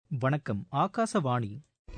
வணக்கம் ஆகாசவாணி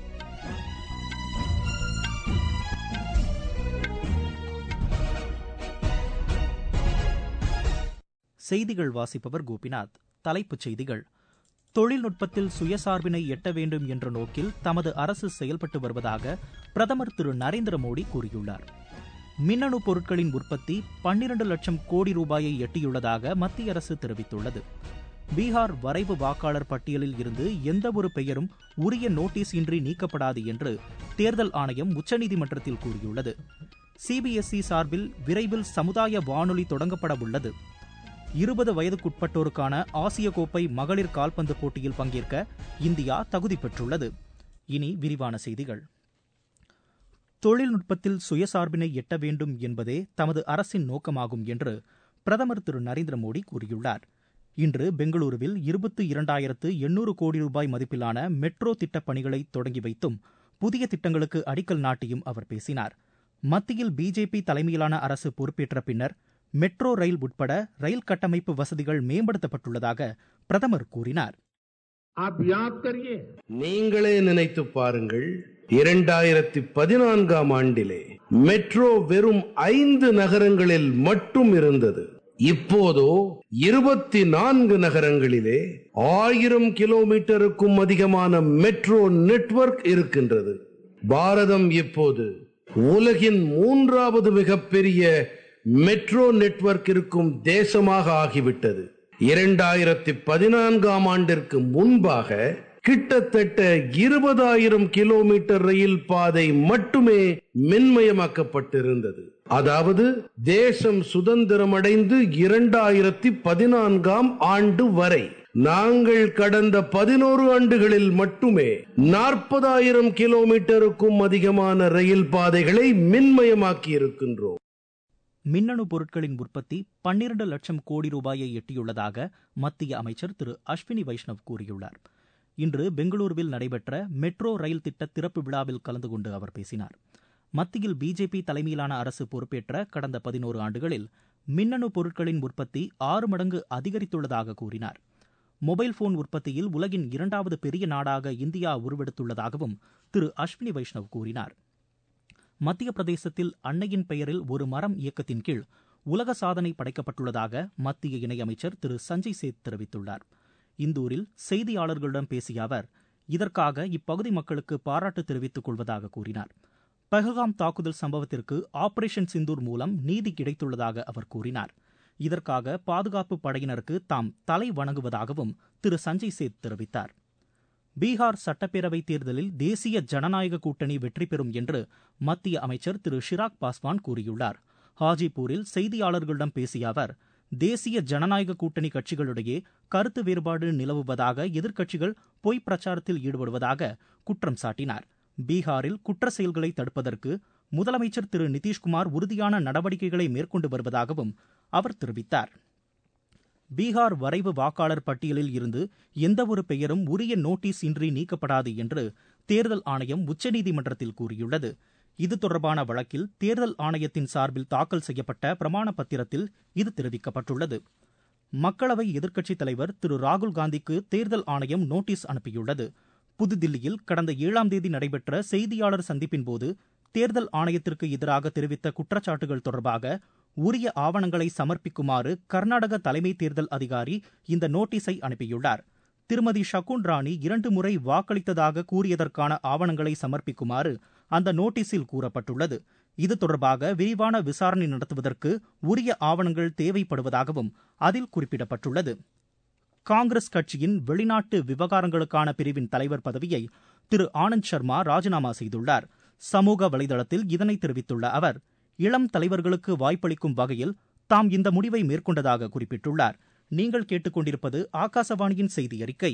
செய்திகள் வாசிப்பவர் கோபிநாத் தலைப்புச் செய்திகள் தொழில்நுட்பத்தில் சுயசார்பினை எட்ட வேண்டும் என்ற நோக்கில் தமது அரசு செயல்பட்டு வருவதாக பிரதமர் திரு நரேந்திர மோடி கூறியுள்ளார் மின்னணு பொருட்களின் உற்பத்தி பன்னிரண்டு லட்சம் கோடி ரூபாயை எட்டியுள்ளதாக மத்திய அரசு தெரிவித்துள்ளது பீகார் வரைவு வாக்காளர் பட்டியலில் இருந்து எந்தவொரு பெயரும் உரிய நோட்டீஸ் இன்றி நீக்கப்படாது என்று தேர்தல் ஆணையம் உச்சநீதிமன்றத்தில் கூறியுள்ளது சிபிஎஸ்இ சார்பில் விரைவில் சமுதாய வானொலி தொடங்கப்பட உள்ளது இருபது வயதுக்குட்பட்டோருக்கான ஆசிய கோப்பை மகளிர் கால்பந்து போட்டியில் பங்கேற்க இந்தியா தகுதி பெற்றுள்ளது இனி விரிவான செய்திகள் தொழில்நுட்பத்தில் சுயசார்பினை எட்ட வேண்டும் என்பதே தமது அரசின் நோக்கமாகும் என்று பிரதமர் திரு நரேந்திர மோடி கூறியுள்ளார் இன்று பெங்களூருவில் இருபத்தி இரண்டாயிரத்து எண்ணூறு கோடி ரூபாய் மதிப்பிலான மெட்ரோ திட்டப் பணிகளை தொடங்கி வைத்தும் புதிய திட்டங்களுக்கு அடிக்கல் நாட்டியும் அவர் பேசினார் மத்தியில் பிஜேபி தலைமையிலான அரசு பொறுப்பேற்ற பின்னர் மெட்ரோ ரயில் உட்பட ரயில் கட்டமைப்பு வசதிகள் மேம்படுத்தப்பட்டுள்ளதாக பிரதமர் கூறினார் आप याद करिए நீங்களே நினைத்து பாருங்கள் இரண்டாயிரத்தி பதினான்காம் ஆண்டிலே மெட்ரோ வெறும் ஐந்து நகரங்களில் மட்டும் இருந்தது இப்போதோ இருபத்தி நான்கு நகரங்களிலே ஆயிரம் கிலோமீட்டருக்கும் அதிகமான மெட்ரோ நெட்வொர்க் இருக்கின்றது பாரதம் இப்போது உலகின் மூன்றாவது மிகப்பெரிய மெட்ரோ நெட்வொர்க் இருக்கும் தேசமாக ஆகிவிட்டது இரண்டாயிரத்தி பதினான்காம் ஆண்டிற்கு முன்பாக கிட்டத்தட்ட இருபதாயிரம் கிலோமீட்டர் ரயில் பாதை மட்டுமே மின்மயமாக்கப்பட்டிருந்தது அதாவது தேசம் சுதந்திரம் அடைந்து இரண்டாயிரத்தி பதினான்காம் ஆண்டு வரை நாங்கள் கடந்த பதினோரு ஆண்டுகளில் மட்டுமே நாற்பதாயிரம் கிலோமீட்டருக்கும் அதிகமான ரயில் பாதைகளை மின்மயமாக்கி இருக்கின்றோம் மின்னணு பொருட்களின் உற்பத்தி பன்னிரண்டு லட்சம் கோடி ரூபாயை எட்டியுள்ளதாக மத்திய அமைச்சர் திரு அஸ்வினி வைஷ்ணவ் கூறியுள்ளார் இன்று பெங்களூருவில் நடைபெற்ற மெட்ரோ ரயில் திட்ட திறப்பு விழாவில் கலந்து கொண்டு அவர் பேசினார் மத்தியில் பிஜேபி தலைமையிலான அரசு பொறுப்பேற்ற கடந்த பதினோரு ஆண்டுகளில் மின்னணு பொருட்களின் உற்பத்தி ஆறு மடங்கு அதிகரித்துள்ளதாக கூறினார் மொபைல் போன் உற்பத்தியில் உலகின் இரண்டாவது பெரிய நாடாக இந்தியா உருவெடுத்துள்ளதாகவும் திரு அஸ்வினி வைஷ்ணவ் கூறினார் மத்திய பிரதேசத்தில் அன்னையின் பெயரில் ஒரு மரம் இயக்கத்தின் கீழ் உலக சாதனை படைக்கப்பட்டுள்ளதாக மத்திய இணையமைச்சர் திரு சஞ்சய் சேத் தெரிவித்துள்ளார் இந்தூரில் செய்தியாளர்களிடம் பேசிய அவர் இதற்காக இப்பகுதி மக்களுக்கு பாராட்டு தெரிவித்துக் கொள்வதாக கூறினார் பஹல்காம் தாக்குதல் சம்பவத்திற்கு ஆபரேஷன் சிந்தூர் மூலம் நீதி கிடைத்துள்ளதாக அவர் கூறினார் இதற்காக பாதுகாப்பு படையினருக்கு தாம் தலை வணங்குவதாகவும் திரு சஞ்சய் சேத் தெரிவித்தார் பீகார் சட்டப்பேரவைத் தேர்தலில் தேசிய ஜனநாயக கூட்டணி வெற்றி பெறும் என்று மத்திய அமைச்சர் திரு ஷிராக் பாஸ்வான் கூறியுள்ளார் ஹாஜிபூரில் செய்தியாளர்களிடம் பேசிய அவர் தேசிய ஜனநாயக கூட்டணி கட்சிகளிடையே கருத்து வேறுபாடு நிலவுவதாக எதிர்க்கட்சிகள் பொய் பிரச்சாரத்தில் ஈடுபடுவதாக குற்றம் சாட்டினார் பீகாரில் குற்ற செயல்களை தடுப்பதற்கு முதலமைச்சர் திரு நிதிஷ்குமார் உறுதியான நடவடிக்கைகளை மேற்கொண்டு வருவதாகவும் அவர் தெரிவித்தார் பீகார் வரைவு வாக்காளர் பட்டியலில் இருந்து எந்தவொரு பெயரும் உரிய நோட்டீஸ் இன்றி நீக்கப்படாது என்று தேர்தல் ஆணையம் உச்சநீதிமன்றத்தில் கூறியுள்ளது இது தொடர்பான வழக்கில் தேர்தல் ஆணையத்தின் சார்பில் தாக்கல் செய்யப்பட்ட பிரமாண பத்திரத்தில் இது தெரிவிக்கப்பட்டுள்ளது மக்களவை எதிர்க்கட்சித் தலைவர் திரு ராகுல் காந்திக்கு தேர்தல் ஆணையம் நோட்டீஸ் அனுப்பியுள்ளது புதுதில்லியில் கடந்த ஏழாம் தேதி நடைபெற்ற செய்தியாளர் சந்திப்பின்போது தேர்தல் ஆணையத்திற்கு எதிராக தெரிவித்த குற்றச்சாட்டுகள் தொடர்பாக உரிய ஆவணங்களை சமர்ப்பிக்குமாறு கர்நாடக தலைமை தேர்தல் அதிகாரி இந்த நோட்டீஸை அனுப்பியுள்ளார் திருமதி ஷகுன் ராணி இரண்டு முறை வாக்களித்ததாக கூறியதற்கான ஆவணங்களை சமர்ப்பிக்குமாறு அந்த நோட்டீஸில் கூறப்பட்டுள்ளது இது தொடர்பாக விரிவான விசாரணை நடத்துவதற்கு உரிய ஆவணங்கள் தேவைப்படுவதாகவும் அதில் குறிப்பிடப்பட்டுள்ளது காங்கிரஸ் கட்சியின் வெளிநாட்டு விவகாரங்களுக்கான பிரிவின் தலைவர் பதவியை திரு ஆனந்த் சர்மா ராஜினாமா செய்துள்ளார் சமூக வலைதளத்தில் இதனை தெரிவித்துள்ள அவர் இளம் தலைவர்களுக்கு வாய்ப்பளிக்கும் வகையில் தாம் இந்த முடிவை மேற்கொண்டதாக குறிப்பிட்டுள்ளார் நீங்கள் கேட்டுக்கொண்டிருப்பது ஆகாசவாணியின் செய்தி அறிக்கை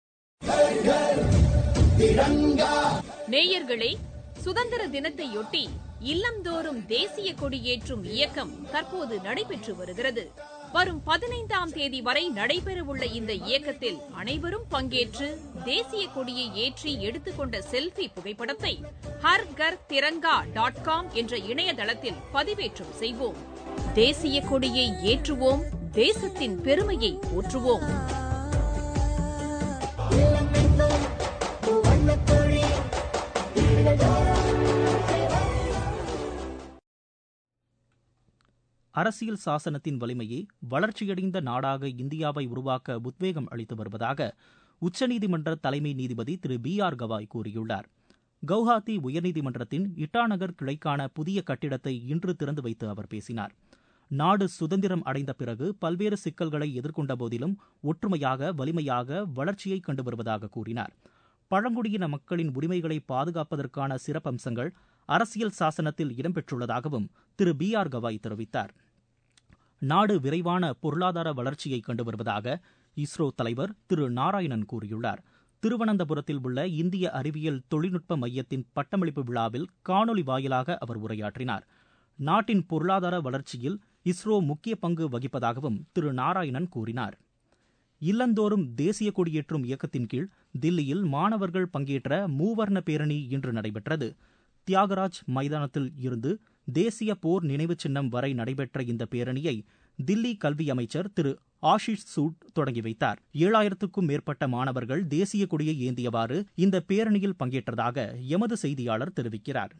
நேயர்களே சுதந்திர தினத்தையொட்டி இல்லந்தோறும் தேசிய கொடி ஏற்றும் இயக்கம் தற்போது நடைபெற்று வருகிறது வரும் பதினைந்தாம் தேதி வரை நடைபெறவுள்ள இந்த இயக்கத்தில் அனைவரும் பங்கேற்று தேசிய கொடியை ஏற்றி எடுத்துக்கொண்ட செல்ஃபி புகைப்படத்தை ஹர் கர் திரங்கா டாட் காம் என்ற இணையதளத்தில் பதிவேற்றம் செய்வோம் தேசிய கொடியை ஏற்றுவோம் தேசத்தின் பெருமையை போற்றுவோம் அரசியல் சாசனத்தின் வலிமையை வளர்ச்சியடைந்த நாடாக இந்தியாவை உருவாக்க உத்வேகம் அளித்து வருவதாக உச்சநீதிமன்ற தலைமை நீதிபதி திரு பி ஆர் கவாய் கூறியுள்ளார் கவுஹாத்தி உயர்நீதிமன்றத்தின் இட்டாநகர் கிளைக்கான புதிய கட்டிடத்தை இன்று திறந்து வைத்து அவர் பேசினார் நாடு சுதந்திரம் அடைந்த பிறகு பல்வேறு சிக்கல்களை எதிர்கொண்ட போதிலும் ஒற்றுமையாக வலிமையாக வளர்ச்சியை கண்டு வருவதாக கூறினார் பழங்குடியின மக்களின் உரிமைகளை பாதுகாப்பதற்கான சிறப்பம்சங்கள் அரசியல் சாசனத்தில் இடம்பெற்றுள்ளதாகவும் திரு பி ஆர் கவாய் தெரிவித்தார் நாடு விரைவான பொருளாதார வளர்ச்சியை கண்டு வருவதாக இஸ்ரோ தலைவர் திரு நாராயணன் கூறியுள்ளார் திருவனந்தபுரத்தில் உள்ள இந்திய அறிவியல் தொழில்நுட்ப மையத்தின் பட்டமளிப்பு விழாவில் காணொலி வாயிலாக அவர் உரையாற்றினார் நாட்டின் பொருளாதார வளர்ச்சியில் இஸ்ரோ முக்கிய பங்கு வகிப்பதாகவும் திரு நாராயணன் கூறினார் இல்லந்தோறும் தேசிய கொடியேற்றும் இயக்கத்தின் கீழ் தில்லியில் மாணவர்கள் பங்கேற்ற மூவர்ண பேரணி இன்று நடைபெற்றது தியாகராஜ் மைதானத்தில் இருந்து தேசிய போர் நினைவு சின்னம் வரை நடைபெற்ற இந்த பேரணியை தில்லி கல்வி அமைச்சர் திரு ஆஷிஷ் சூட் தொடங்கி வைத்தார் ஏழாயிரத்துக்கும் மேற்பட்ட மாணவர்கள் தேசிய கொடியை ஏந்தியவாறு இந்த பேரணியில் பங்கேற்றதாக எமது செய்தியாளர் தெரிவிக்கிறார்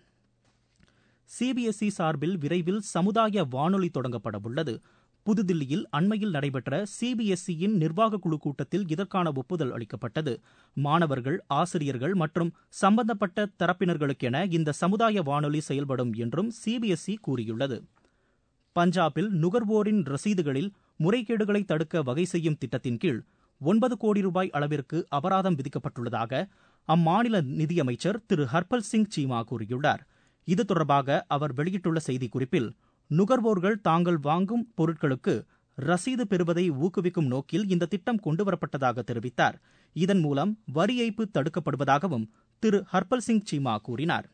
சிபிஎஸ்இ சார்பில் விரைவில் சமுதாய வானொலி தொடங்கப்பட உள்ளது புதுதில்லியில் அண்மையில் நடைபெற்ற சிபிஎஸ்இயின் நிர்வாக குழு கூட்டத்தில் இதற்கான ஒப்புதல் அளிக்கப்பட்டது மாணவர்கள் ஆசிரியர்கள் மற்றும் சம்பந்தப்பட்ட தரப்பினர்களுக்கென இந்த சமுதாய வானொலி செயல்படும் என்றும் சிபிஎஸ்இ கூறியுள்ளது பஞ்சாபில் நுகர்வோரின் ரசீதுகளில் முறைகேடுகளை தடுக்க வகை செய்யும் திட்டத்தின் கீழ் ஒன்பது கோடி ரூபாய் அளவிற்கு அபராதம் விதிக்கப்பட்டுள்ளதாக அம்மாநில நிதியமைச்சர் திரு ஹர்பல் சிங் சீமா கூறியுள்ளார் இது தொடர்பாக அவர் வெளியிட்டுள்ள செய்திக்குறிப்பில் நுகர்வோர்கள் தாங்கள் வாங்கும் பொருட்களுக்கு ரசீது பெறுவதை ஊக்குவிக்கும் நோக்கில் இந்த திட்டம் கொண்டுவரப்பட்டதாக தெரிவித்தார் இதன் மூலம் வரி ஏய்ப்பு தடுக்கப்படுவதாகவும் திரு ஹர்பல் சிங் சீமா கூறினார்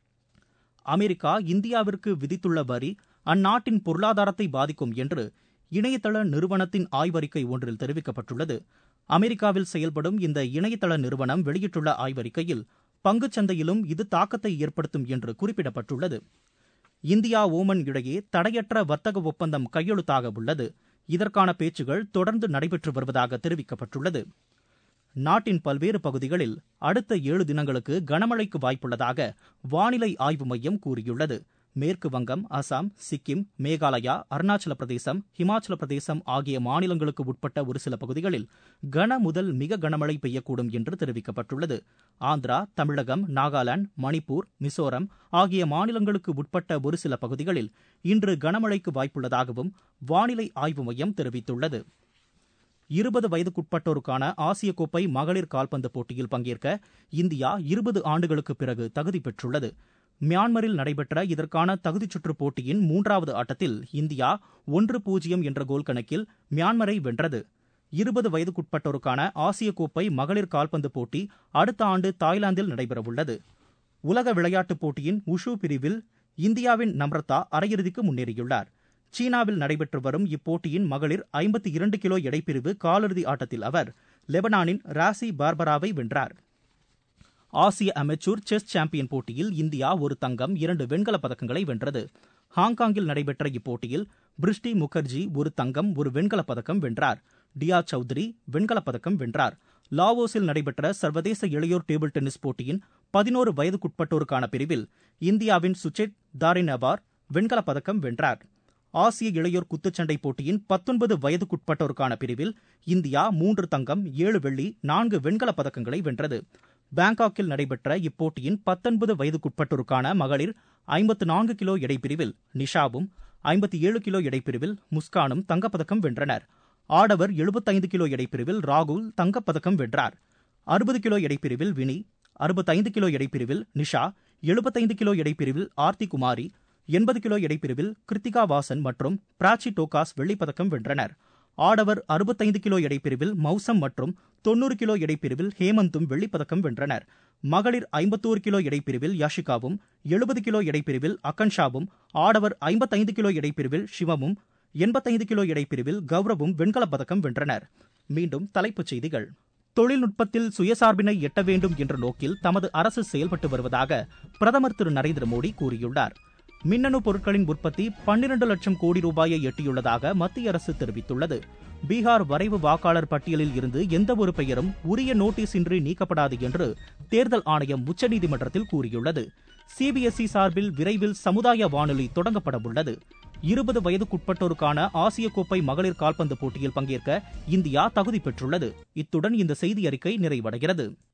அமெரிக்கா இந்தியாவிற்கு விதித்துள்ள வரி அந்நாட்டின் பொருளாதாரத்தை பாதிக்கும் என்று இணையதள நிறுவனத்தின் ஆய்வறிக்கை ஒன்றில் தெரிவிக்கப்பட்டுள்ளது அமெரிக்காவில் செயல்படும் இந்த இணையதள நிறுவனம் வெளியிட்டுள்ள ஆய்வறிக்கையில் பங்குச் சந்தையிலும் இது தாக்கத்தை ஏற்படுத்தும் என்று குறிப்பிடப்பட்டுள்ளது இந்தியா ஓமன் இடையே தடையற்ற வர்த்தக ஒப்பந்தம் கையெழுத்தாக உள்ளது இதற்கான பேச்சுகள் தொடர்ந்து நடைபெற்று வருவதாக தெரிவிக்கப்பட்டுள்ளது நாட்டின் பல்வேறு பகுதிகளில் அடுத்த ஏழு தினங்களுக்கு கனமழைக்கு வாய்ப்புள்ளதாக வானிலை ஆய்வு மையம் கூறியுள்ளது மேற்கு வங்கம் அசாம் சிக்கிம் மேகாலயா அருணாச்சல பிரதேசம் ஹிமாச்சல பிரதேசம் ஆகிய மாநிலங்களுக்கு உட்பட்ட ஒரு சில பகுதிகளில் கன முதல் மிக கனமழை பெய்யக்கூடும் என்று தெரிவிக்கப்பட்டுள்ளது ஆந்திரா தமிழகம் நாகாலாந்து மணிப்பூர் மிசோரம் ஆகிய மாநிலங்களுக்கு உட்பட்ட ஒரு சில பகுதிகளில் இன்று கனமழைக்கு வாய்ப்புள்ளதாகவும் வானிலை ஆய்வு மையம் தெரிவித்துள்ளது இருபது வயதுக்குட்பட்டோருக்கான ஆசிய கோப்பை மகளிர் கால்பந்து போட்டியில் பங்கேற்க இந்தியா இருபது ஆண்டுகளுக்கு பிறகு தகுதி பெற்றுள்ளது மியான்மரில் நடைபெற்ற இதற்கான தகுதிச் சுற்று போட்டியின் மூன்றாவது ஆட்டத்தில் இந்தியா ஒன்று பூஜ்ஜியம் என்ற கோல் கணக்கில் மியான்மரை வென்றது இருபது வயதுக்குட்பட்டோருக்கான ஆசிய கோப்பை மகளிர் கால்பந்து போட்டி அடுத்த ஆண்டு தாய்லாந்தில் நடைபெறவுள்ளது உலக விளையாட்டுப் போட்டியின் உஷு பிரிவில் இந்தியாவின் நம்ரதா அரையிறுதிக்கு முன்னேறியுள்ளார் சீனாவில் நடைபெற்று வரும் இப்போட்டியின் மகளிர் ஐம்பத்தி இரண்டு கிலோ எடைப்பிரிவு காலிறுதி ஆட்டத்தில் அவர் லெபனானின் ராசி பார்பராவை வென்றார் ஆசிய அமெச்சூர் செஸ் சாம்பியன் போட்டியில் இந்தியா ஒரு தங்கம் இரண்டு வெண்கலப் பதக்கங்களை வென்றது ஹாங்காங்கில் நடைபெற்ற இப்போட்டியில் பிரிஷ்டி முகர்ஜி ஒரு தங்கம் ஒரு வெண்கலப் பதக்கம் வென்றார் டியா சௌத்ரி வெண்கலப் பதக்கம் வென்றார் லாவோஸில் நடைபெற்ற சர்வதேச இளையோர் டேபிள் டென்னிஸ் போட்டியின் பதினோரு வயதுக்குட்பட்டோருக்கான பிரிவில் இந்தியாவின் சுச்சேட் தாரினவார் வெண்கலப் பதக்கம் வென்றார் ஆசிய இளையோர் குத்துச்சண்டை போட்டியின் பத்தொன்பது வயதுக்குட்பட்டோருக்கான பிரிவில் இந்தியா மூன்று தங்கம் ஏழு வெள்ளி நான்கு வெண்கலப் பதக்கங்களை வென்றது பாங்காக்கில் நடைபெற்ற இப்போட்டியின் பத்தொன்பது வயதுக்குட்பட்டோருக்கான மகளிர் ஐம்பத்து நான்கு கிலோ எடைப்பிரிவில் நிஷாவும் ஐம்பத்தி ஏழு கிலோ எடைப்பிரிவில் முஸ்கானும் தங்கப்பதக்கம் வென்றனர் ஆடவர் எழுபத்தைந்து கிலோ எடைப்பிரிவில் ராகுல் தங்கப்பதக்கம் வென்றார் அறுபது கிலோ எடைப்பிரிவில் வினி அறுபத்தைந்து கிலோ எடைப்பிரிவில் நிஷா எழுபத்தைந்து கிலோ எடைப்பிரிவில் ஆர்த்தி குமாரி எண்பது கிலோ எடைப்பிரிவில் கிருத்திகா வாசன் மற்றும் பிராச்சி டோகாஸ் வெள்ளிப்பதக்கம் வென்றனர் ஆடவர் அறுபத்தைந்து கிலோ எடைப்பிரிவில் மௌசம் மற்றும் தொன்னூறு கிலோ எடைப்பிரிவில் ஹேமந்தும் வெள்ளிப்பதக்கம் வென்றனர் மகளிர் ஐம்பத்தோரு கிலோ எடைப்பிரிவில் யாஷிகாவும் எழுபது கிலோ எடைப்பிரிவில் அகன்ஷாவும் ஆடவர் ஐம்பத்தைந்து கிலோ எடைப்பிரிவில் சிவமும் எண்பத்தைந்து கிலோ எடைப்பிரிவில் கௌரவும் வெண்கலப் பதக்கம் வென்றனர் மீண்டும் தலைப்புச் செய்திகள் தொழில்நுட்பத்தில் சுயசார்பினை எட்ட வேண்டும் என்ற நோக்கில் தமது அரசு செயல்பட்டு வருவதாக பிரதமர் திரு நரேந்திர மோடி கூறியுள்ளார் மின்னணு பொருட்களின் உற்பத்தி பன்னிரண்டு லட்சம் கோடி ரூபாயை எட்டியுள்ளதாக மத்திய அரசு தெரிவித்துள்ளது பீகார் வரைவு வாக்காளர் பட்டியலில் இருந்து எந்த ஒரு பெயரும் உரிய நோட்டீஸ் இன்றி நீக்கப்படாது என்று தேர்தல் ஆணையம் உச்சநீதிமன்றத்தில் கூறியுள்ளது சிபிஎஸ்இ சார்பில் விரைவில் சமுதாய வானொலி தொடங்கப்பட உள்ளது இருபது வயதுக்குட்பட்டோருக்கான ஆசிய கோப்பை மகளிர் கால்பந்து போட்டியில் பங்கேற்க இந்தியா தகுதி பெற்றுள்ளது இத்துடன் இந்த செய்தி அறிக்கை நிறைவடைகிறது